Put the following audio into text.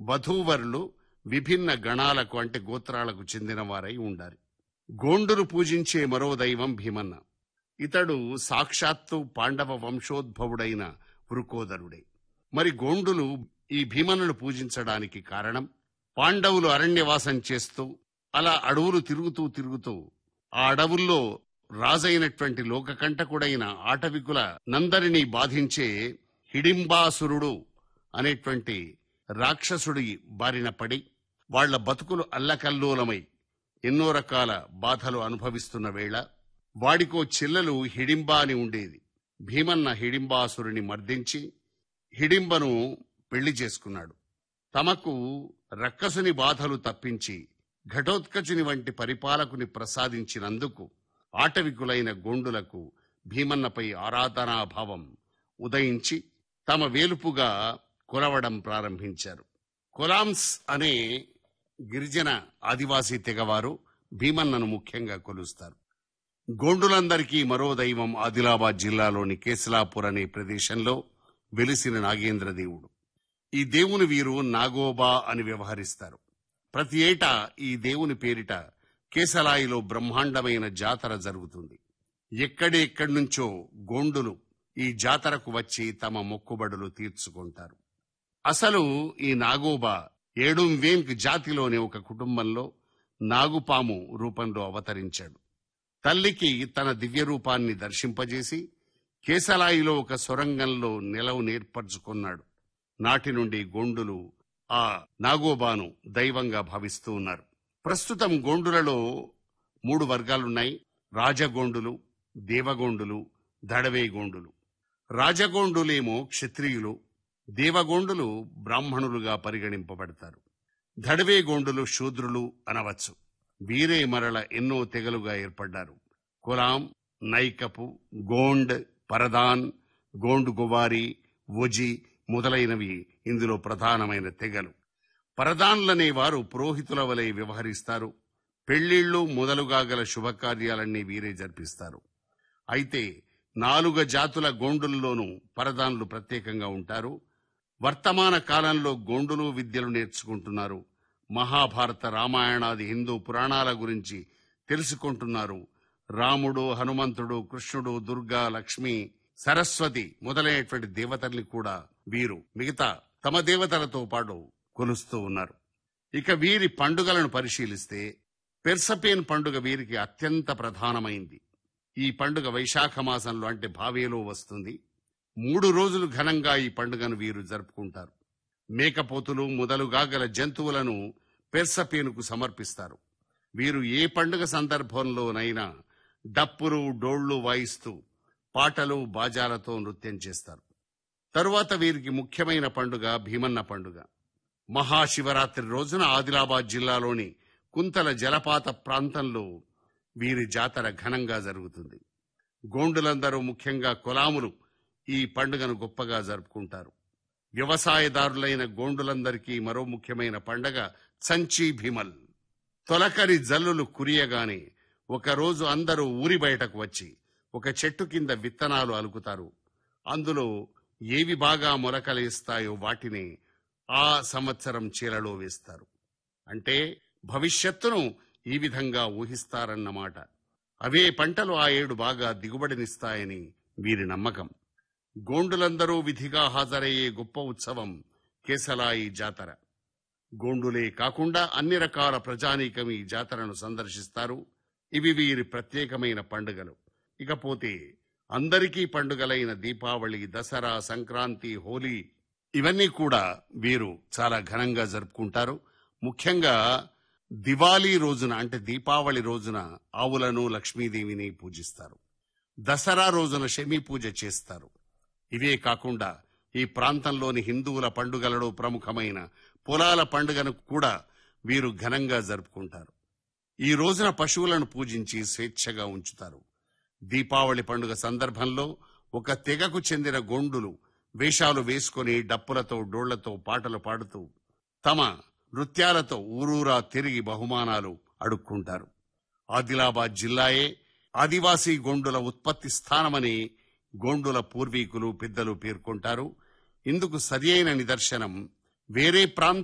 వధూవరులు విభిన్న గణాలకు అంటే గోత్రాలకు చెందిన వారై ఉండాలి గోండులు పూజించే మరో దైవం భీమన్న ఇతడు సాక్షాత్తు పాండవ వంశోద్భవుడైన వృకోదరుడే మరి గోండులు ఈ భీమన్నను పూజించడానికి కారణం పాండవులు అరణ్యవాసం చేస్తూ అలా అడవులు తిరుగుతూ తిరుగుతూ ఆ అడవుల్లో రాజైనటువంటి లోకకంటకుడైన ఆటవికుల నందరినీ బాధించే హిడింబాసురుడు అనేటువంటి రాక్షసుడి బారిన పడి వాళ్ల బతుకులు అల్లకల్లోలమై ఎన్నో రకాల బాధలు అనుభవిస్తున్న వేళ వాడికో చెల్లెలు హిడింబా అని ఉండేది భీమన్న హిడింబాసురుని మర్దించి హిడింబను పెళ్లి చేసుకున్నాడు తమకు రక్కసుని బాధలు తప్పించి ఘటోత్కచుని వంటి పరిపాలకుని ప్రసాదించినందుకు ఆటవికులైన గోండులకు భీమన్నపై ఆరాధనాభావం ఉదయించి తమ వేలుపుగా కొలవడం ప్రారంభించారు కొలాంస్ అనే గిరిజన ఆదివాసీ తెగవారు భీమన్నను ముఖ్యంగా కొలుస్తారు గోండులందరికీ మరో దైవం ఆదిలాబాద్ జిల్లాలోని కేసలాపూర్ అనే ప్రదేశంలో వెలిసిన నాగేంద్ర దేవుడు ఈ దేవుని వీరు నాగోబా అని వ్యవహరిస్తారు ప్రతి ఏటా ఈ దేవుని పేరిట కేసలాయిలో బ్రహ్మాండమైన జాతర జరుగుతుంది ఎక్కడి ఎక్కడి నుంచో గోండులు ఈ జాతరకు వచ్చి తమ మొక్కుబడులు తీర్చుకుంటారు అసలు ఈ నాగోబా ఏడుంవేంక్ జాతిలోని ఒక కుటుంబంలో నాగుపాము రూపంలో అవతరించాడు తల్లికి తన దివ్య రూపాన్ని దర్శింపజేసి కేసలాయిలో ఒక సొరంగంలో నిలవు నేర్పరచుకున్నాడు నాటి నుండి గోండులు ఆ నాగోబాను దైవంగా భావిస్తూ ఉన్నారు ప్రస్తుతం గోండులలో మూడు వర్గాలున్నాయి రాజగోండులు దేవగోండులు దడవే గోండులు రాజగోండులేమో క్షత్రియులు దేవగోండులు బ్రాహ్మణులుగా పరిగణింపబడతారు దడవే గోండులు శూద్రులు అనవచ్చు వీరే మరల ఎన్నో తెగలుగా ఏర్పడ్డారు కులాం నైకపు గోండ్ పరదాన్ గోండు గువారి ఒజి మొదలైనవి ఇందులో ప్రధానమైన తెగలు పరదాన్లనే వారు పురోహితుల వలె వ్యవహరిస్తారు పెళ్లిళ్లు మొదలుగా గల శుభకార్యాలన్నీ వీరే జరిపిస్తారు అయితే నాలుగ జాతుల గోండుల్లోనూ పరదాన్లు ప్రత్యేకంగా ఉంటారు వర్తమాన కాలంలో గోండులు విద్యలు నేర్చుకుంటున్నారు మహాభారత రామాయణాది హిందూ పురాణాల గురించి తెలుసుకుంటున్నారు రాముడు హనుమంతుడు కృష్ణుడు దుర్గా లక్ష్మి సరస్వతి మొదలైనటువంటి దేవతల్ని కూడా వీరు మిగతా తమ దేవతలతో పాటు కొలుస్తూ ఉన్నారు ఇక వీరి పండుగలను పరిశీలిస్తే పెర్సపేన్ పండుగ వీరికి అత్యంత ప్రధానమైంది ఈ పండుగ వైశాఖ మాసంలో అంటే భావేలో వస్తుంది మూడు రోజులు ఘనంగా ఈ పండుగను వీరు జరుపుకుంటారు మేకపోతులు మొదలుగా గల జంతువులను పెర్సపేనుకు సమర్పిస్తారు వీరు ఏ పండుగ సందర్భంలోనైనా డప్పులు డోళ్లు వాయిస్తూ పాటలు బాజాలతో నృత్యం చేస్తారు తరువాత వీరికి ముఖ్యమైన పండుగ భీమన్న పండుగ మహాశివరాత్రి రోజున ఆదిలాబాద్ జిల్లాలోని కుంతల జలపాత ప్రాంతంలో వీరి జాతర ఘనంగా జరుగుతుంది గోండులందరూ ముఖ్యంగా కులాములు ఈ పండుగను గొప్పగా జరుపుకుంటారు వ్యవసాయదారులైన గోండులందరికీ మరో ముఖ్యమైన పండగ సంచీ భీమల్ తొలకరి జల్లులు కురియగానే ఒకరోజు అందరూ ఊరి బయటకు వచ్చి ఒక చెట్టు కింద విత్తనాలు అలుకుతారు అందులో ఏవి బాగా మొలకలేస్తాయో వాటిని ఆ సంవత్సరం చీలలో వేస్తారు అంటే భవిష్యత్తును ఈ విధంగా ఊహిస్తారన్నమాట అవే పంటలు ఆ ఏడు బాగా దిగుబడినిస్తాయని వీరి నమ్మకం గోండులందరూ విధిగా హాజరయ్యే గొప్ప ఉత్సవం కేసలాయి జాతర గోండులే కాకుండా అన్ని రకాల ప్రజానీకం ఈ జాతరను సందర్శిస్తారు ఇవి వీరి ప్రత్యేకమైన పండుగలు ఇకపోతే అందరికీ పండుగలైన దీపావళి దసరా సంక్రాంతి హోలీ ఇవన్నీ కూడా వీరు చాలా ఘనంగా జరుపుకుంటారు ముఖ్యంగా దివాళీ రోజున అంటే దీపావళి రోజున ఆవులను లక్ష్మీదేవిని పూజిస్తారు దసరా రోజున శమీ పూజ చేస్తారు ఇవే కాకుండా ఈ ప్రాంతంలోని హిందువుల పండుగలలో ప్రముఖమైన పొలాల పండుగను కూడా వీరు ఘనంగా జరుపుకుంటారు ఈ రోజున పశువులను పూజించి స్వేచ్ఛగా ఉంచుతారు దీపావళి పండుగ సందర్భంలో ఒక తెగకు చెందిన గోండులు వేషాలు వేసుకొని డప్పులతో డోళ్లతో పాటలు పాడుతూ తమ నృత్యాలతో ఊరూరా తిరిగి బహుమానాలు అడుక్కుంటారు ఆదిలాబాద్ జిల్లాయే ఆదివాసీ గోండుల ఉత్పత్తి స్థానమని గోండుల పూర్వీకులు పెద్దలు పేర్కొంటారు ఇందుకు సరియైన నిదర్శనం వేరే ప్రాంత